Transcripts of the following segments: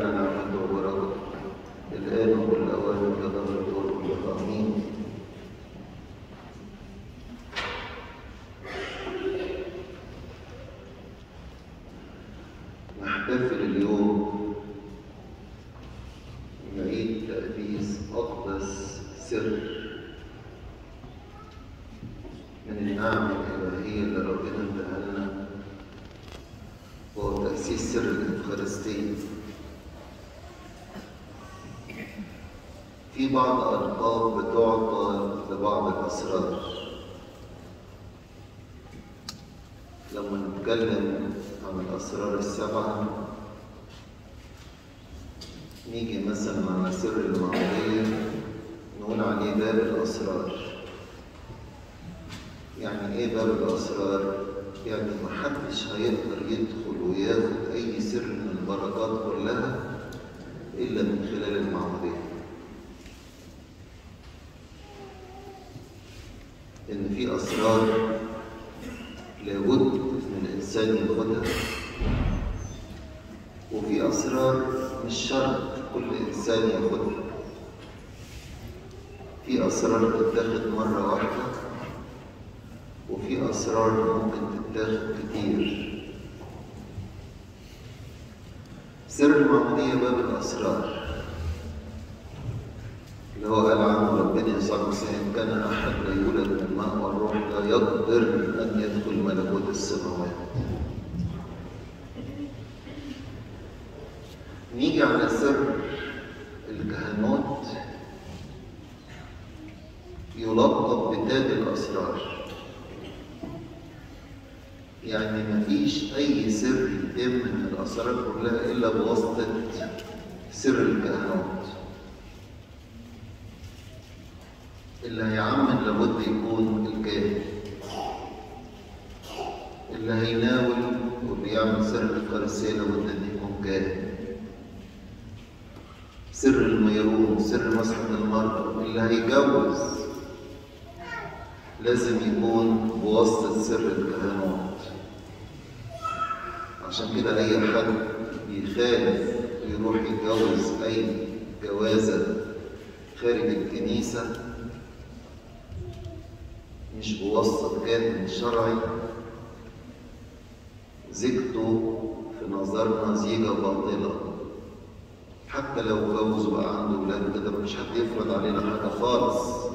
علينا نعمته وبركته الآن وكل أوان كظهر الدور كلها آمين نحتفل اليوم بعيد تقديس أقدس سر من النعم الإلهية اللي ربنا اداها لنا وهو تأسيس سر الإفخارستية في بعض ألقاب بتعطى لبعض الأسرار لما نتكلم عن الأسرار السبعة نيجي مثلا على سر المعمودية نقول عليه باب الأسرار يعني إيه باب الأسرار؟ يعني محدش هيقدر يدخل وياخد أي سر من البركات كلها إلا من خلال المعمودية إن في أسرار لابد من الإنسان ياخدها وفي أسرار مش شرط كل إنسان ياخدها في أسرار تتاخد مرة واحدة وفي أسرار ممكن تتاخد كتير سر المعمودية باب الأسرار اللي هو قال عنه ربنا يسوع المسيح إن كان أحد لا يولد من الماء والروح لا يقدر أن يدخل ملكوت السماوات نيجي على سر الكهنوت يلقب بتاج الأسرار يعني مفيش أي سر يتم من الأسرار كلها إلا بواسطة سر الكهنوت اللي هيعمل لابد يكون الكاهن اللي هيناول وبيعمل سر الفارسية لابد أن يكون كاهن سر الميرون سر مسحة المرأة اللي هيجوز لازم يكون بواسطة سر الكهنوت عشان كده أي حد بيخالف ويروح يتجوز أي جوازة خارج الكنيسة مش بواسطة كاهن شرعي زيجته في نظرنا زيجة باطلة حتى لو جوز وبقى عنده ولاد كده مش حد يفرض علينا حاجة خالص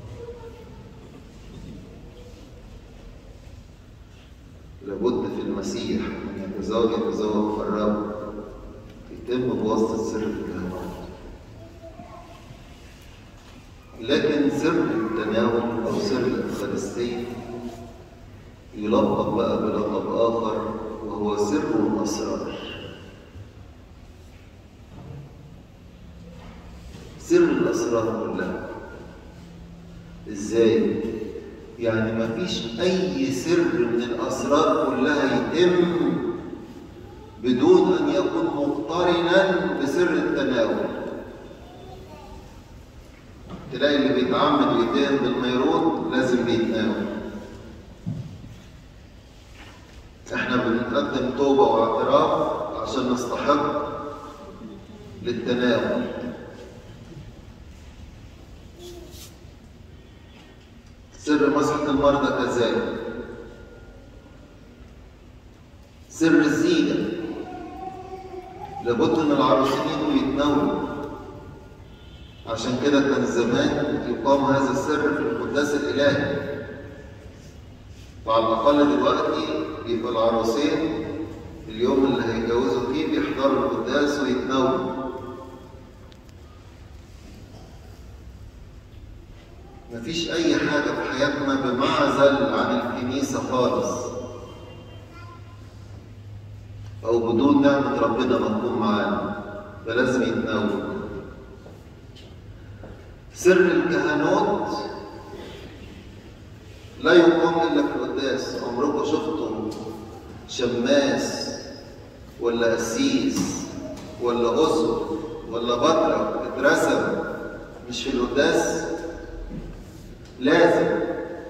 لابد في المسيح من يتزوج يتزوج في الرب يتم بواسطة سر الكهنوت لكن سر التناول أو سر الإفخارستية يلقب بقى بلقب آخر وهو سر الأسرار سر الأسرار كلها إزاي؟ يعني مفيش أي سر من الأسرار كلها يتم بدون أن يكون مقترنا بسر التناول تلاقي اللي بيتعمد ويتهم بالميرون لازم بيتناول احنا بنقدم توبة واعتراف عشان نستحق للتناول سر مسحة المرضى كذلك سر الزينة لابد ان العروسين يجوا يتناولوا عشان كده كان زمان يقام هذا السر في القداس الإلهي وعلى الأقل دلوقتي يبقى العروسين اليوم اللي هيتجوزوا فيه بيحضروا القداس ويتناولوا مفيش أي حاجة في حياتنا بمعزل عن الكنيسة خالص أو بدون نعمة ربنا ما تكون معانا فلازم يتناول سر الكهنوت لا يقام إلا في القداس عمركم شفتوا شماس ولا قسيس ولا أسر ولا بطرك اترسم مش في القداس لازم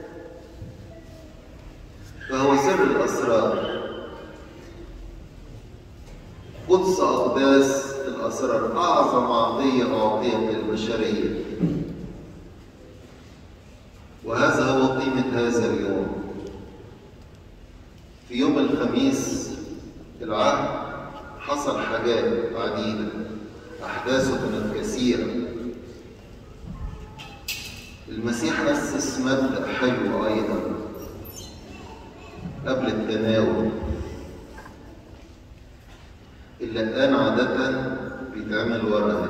فهو سر الأسرار قدس أقداس الأسرار أعظم عطية أعطيت للبشرية وهذا هو قيمة هذا اليوم في يوم الخميس العهد حصل حاجات عديدة أحداثه كانت كثيرة المسيح أسس مبدأ حلو أيضا قبل التناول اللي الآن عادة بيتعمل ورقة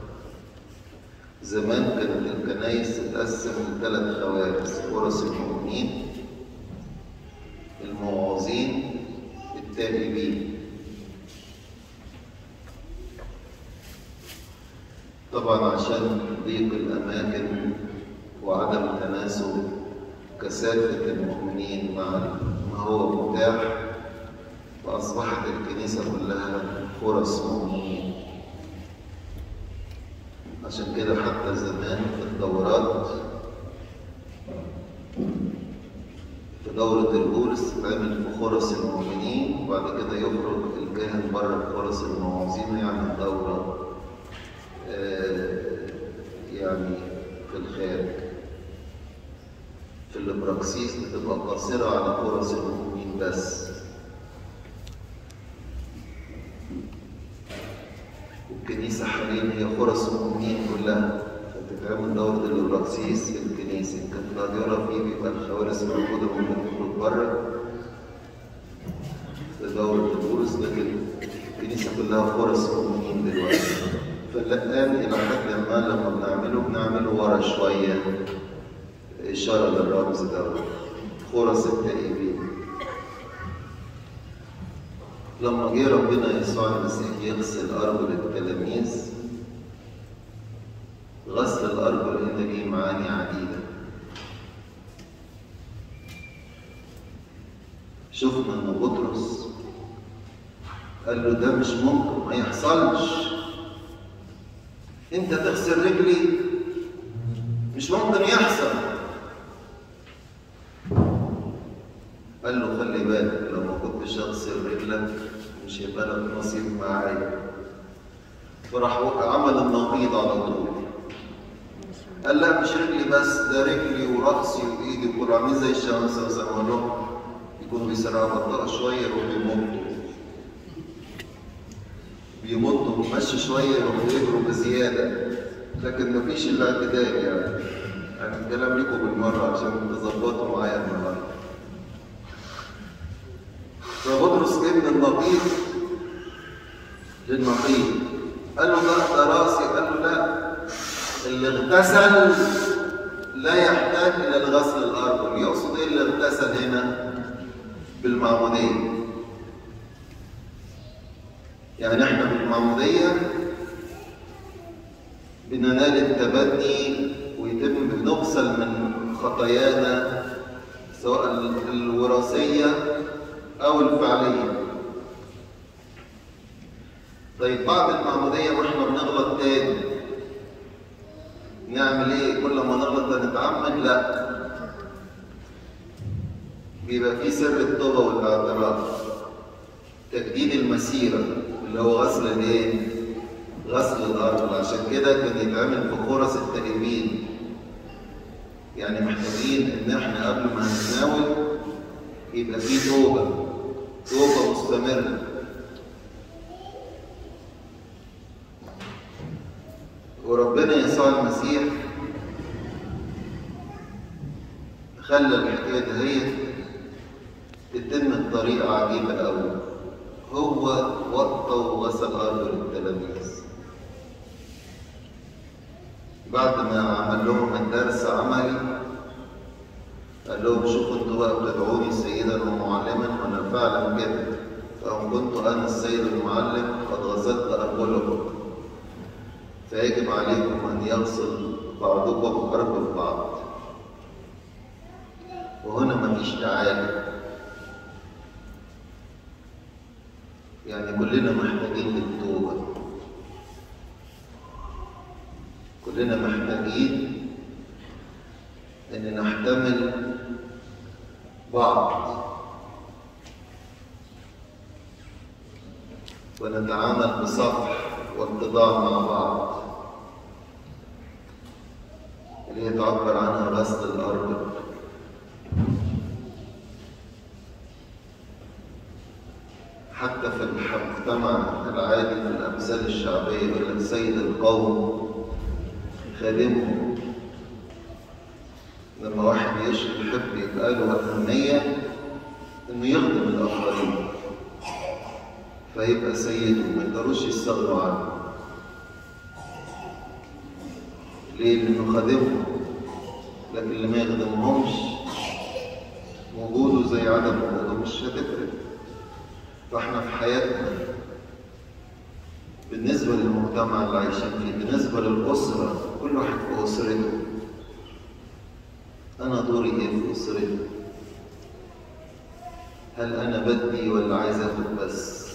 زمان كانت الكنايس تتقسم لثلاث خوارز فرص المؤمنين الموعظين التائبين طبعا عشان ضيق الأماكن وعدم تناسب كثافة المؤمنين مع ما هو متاح فأصبحت الكنيسة كلها فرص مؤمنين عشان كده حتى زمان في الدورات في دورة البولس تتعمل في فرص المؤمنين وبعد كده يخرج الكاهن بره فرص الموعظين يعني دورة آه يعني في الخارج في الابراكسيس بتبقى قاصرة على فرص المؤمنين بس والكنيسة حاليا هي فرص المؤمنين كلها فتتعمل دورة الابراكسيس في الكنيسة كان الراديولا فيه بيبقى الخوارز موجودة ممكن تخرج بره في دورة البولس لكن الكنيسة كلها فرص مؤمنين دلوقتي فالآن إلى حد ما لما بنعمله بنعمله ورا شوية إشارة للرمز ده فرص التائبين لما جه ربنا يسوع المسيح يغسل أرجل التلاميذ غسل الأرجل هنا ليه معاني عديدة شفنا إن بطرس قال له ده مش ممكن ما يحصلش انت تغسل رجلي مش ممكن يحصل قال له خلي بالك لو ما كنتش اغسل رجلك مش هيبقى لك نصيب معايا فراح عمل النقيض على طول قال لا مش رجلي بس ده رجلي وراسي وايدي كله عاملين زي الشمس زي ما لهم يكونوا بيسرعوا بطيئه شويه وبيمطوا بيمطوا مشي شويه يروحوا يجروا بزياده لكن مفيش الا اعتدال يعني يعني الكلام ليكم بالمره عشان تظبطوا معايا النهارده فبطرس جه من النقيض للنقيض قال له ده ده راسي قال له لا اللي اغتسل لا يحتاج الى الغسل الارجل يقصد ايه اللي اغتسل هنا بالمعموديه يعني احنا بالمعموديه بننال التبني ويتم بنغسل من خطايانا سواء الوراثيه او الفعليه طيب بعد المعموديه واحنا بنغلط تاني نعمل ايه كل ما نغلط نتعمد لا بيبقى في سر التوبه والاعتراف تجديد المسيره اللي هو غسل الايه غسل الارض عشان كده كان يتعمل في فرص التائبين يعني محتاجين ان احنا قبل ما نتناول يبقى في توبه توبه مستمره وربنا يسوع المسيح خلى الحكايه دهيت تتم بطريقه عجيبه قوي هو وطى وغسل ارجل التلاميذ بعد ما عمل لهم الدرس عملي قال لهم شوفوا انتوا بقى بتدعوني سيدا ومعلما وانا فعلا كده فان كنت انا السيد المعلم قد غسلت ارجلكم فيجب عليكم ان يغسل بعضكم ارجل بعض وهنا مفيش تعالي يعني كلنا محتاجين للتوبه كلنا محتاجين ان نحتمل بعض ونتعامل بصفح واتضاع مع بعض اللي هي تعبر عنها غسل الأرض حتى في المجتمع العادي في الأمثال الشعبية يقول لك سيد القوم خادمه لما واحد يشرب يحب يبقى له أهمية إنه يخدم الآخرين فيبقى سيده ما يقدروش يستغنوا عنه ليه؟ لأنه خادمهم لكن اللي ما يخدمهمش وجوده زي عدم وجوده مش هتفرق فاحنا في حياتنا بالنسبة للمجتمع اللي عايشين فيه بالنسبة للأسرة كل واحد في أسرته أنا دوري إيه في أسرتي؟ هل أنا بدي ولا عايز آخد بس؟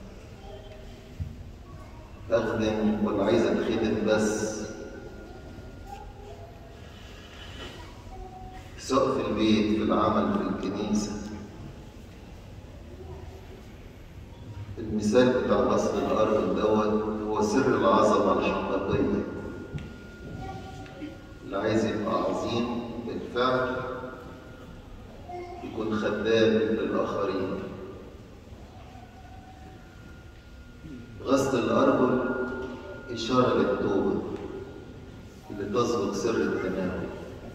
أخدم ولا عايز أتخدم بس؟ سواء في البيت في العمل في الكنيسة المثال بتاع غسل الأرض دوت هو سر العظمة الحقيقية اللي عايز يبقى عظيم بالفعل يكون خدام للآخرين غسل الأرجل إشارة للتوبة اللي تسبق سر التناول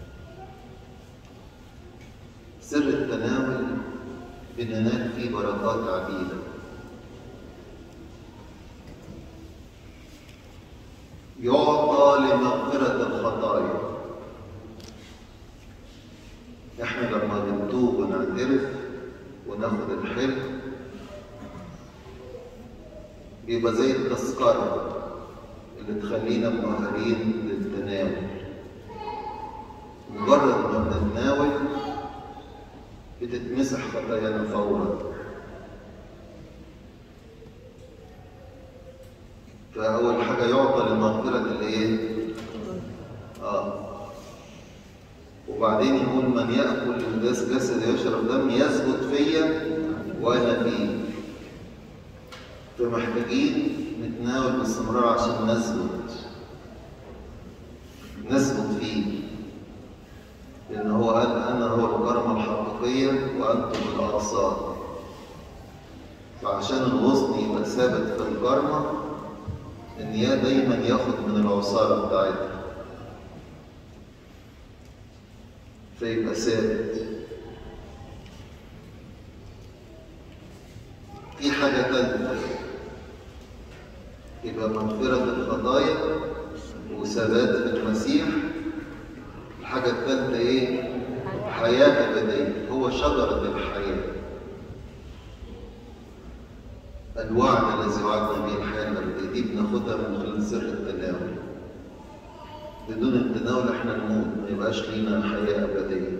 سر التناول بننال فيه بركات عديدة يعطى لمغفرة الخطايا احنا لما بنتوب ونعترف وناخد الحل بيبقى زي التذكرة اللي تخلينا مؤهلين للتناول مجرد ما بنتناول بتتمسح خطايانا فورا فأول حاجة يعطى لمغفرة الإيه؟ آه وبعدين يقول من يأكل الجس جسد يشرب دم يثبت فيا وأنا فيه فمحتاجين نتناول باستمرار عشان نثبت نثبت فيه لأن هو قال أنا هو الكرمة الحقيقية وأنتم الأغصان فعشان الغصن يبقى ثابت في الكرمة إن يا دايما ياخد من العصارة بتاعتها فيبقى ثابت في حاجة تالتة يبقى مغفرة الخطايا وثبات في المسيح الحاجة الثالثة إيه؟ حياة أبدية هو شجرة الحياة الوعد الذي وعدنا به الحياة الأبدية دي بناخدها من خلال سر التناول بدون التناول احنا نموت ما يبقاش لينا حياة أبدية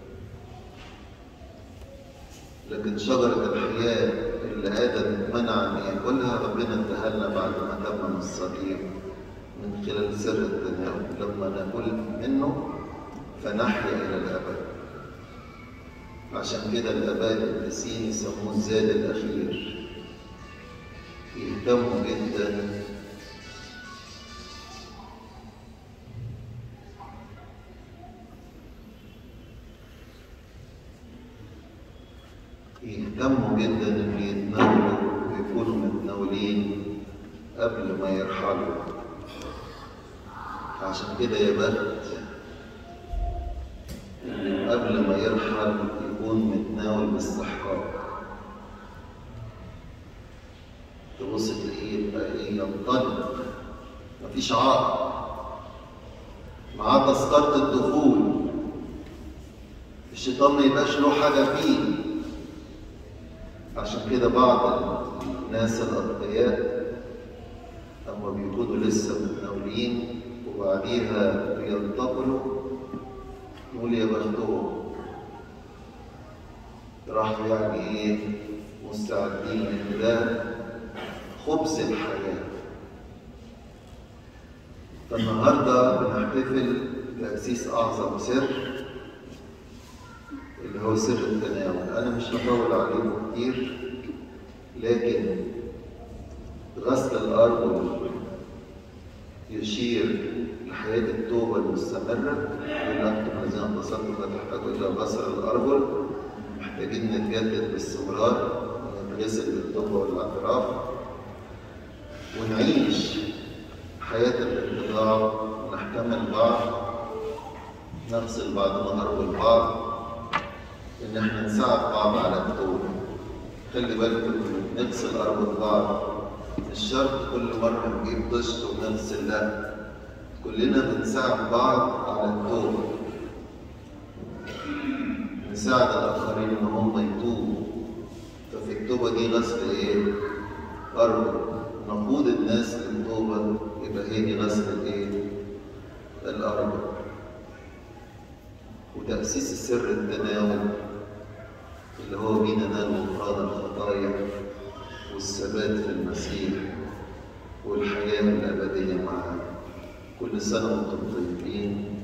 لكن شجرة الحياة اللي آدم منع أن ياكلها ربنا اداها لنا بعد ما تمم الصليب من خلال سر التناول لما ناكل منه فنحيا إلى الأبد عشان كده الآباء القديسين يسموه الزاد الأخير يهتموا جدا يهتموا جدا ان يتناولوا ويكونوا متناولين قبل ما يرحلوا عشان كده يا بخت قبل ما يرحل يكون متناول باستحقاق تبص تلاقيه يبقى ايه ينطلق مفيش عائق معاه تذكرة الدخول الشيطان ما يبقاش له حاجة فيه عشان كده بعض الناس الأتقياء أما بيكونوا لسه متناولين وبعديها بينتقلوا نقول يا بختهم راحوا يعني ايه مستعدين ان ده خبز الحياه فالنهارده بنحتفل تاسيس اعظم سر اللي هو سر التناول انا مش هطول عليكم كتير لكن غسل الارض يشير لحياة التوبة المستمرة يقول أنتم الذين انتصرتم لا تحتاجوا إلى غسل الأرجل محتاجين نتجدد باستمرار ونتغسل بالتوبة والاعتراف ونعيش حياة الاتضاع نحتمل بعض نغسل بعضنا أرجل بعض إن إحنا نساعد بعض على التوبة خلي بالكم نغسل أرجل بعض مش شرط كل مرة نجيب طشت ونغسل لا كلنا بنساعد بعض على التوبة نساعد الآخرين إن هم يتوبوا ففي التوبة دي غسل إيه؟ أرجل نقود الناس للتوبة يبقى هي دي غسل الإيه؟ الأرجل وتأسيس سر التناول اللي هو بينا نال غفران الخطايا والثبات في المسيح والحياة الأبدية معاه كل سنة وأنتم طيبين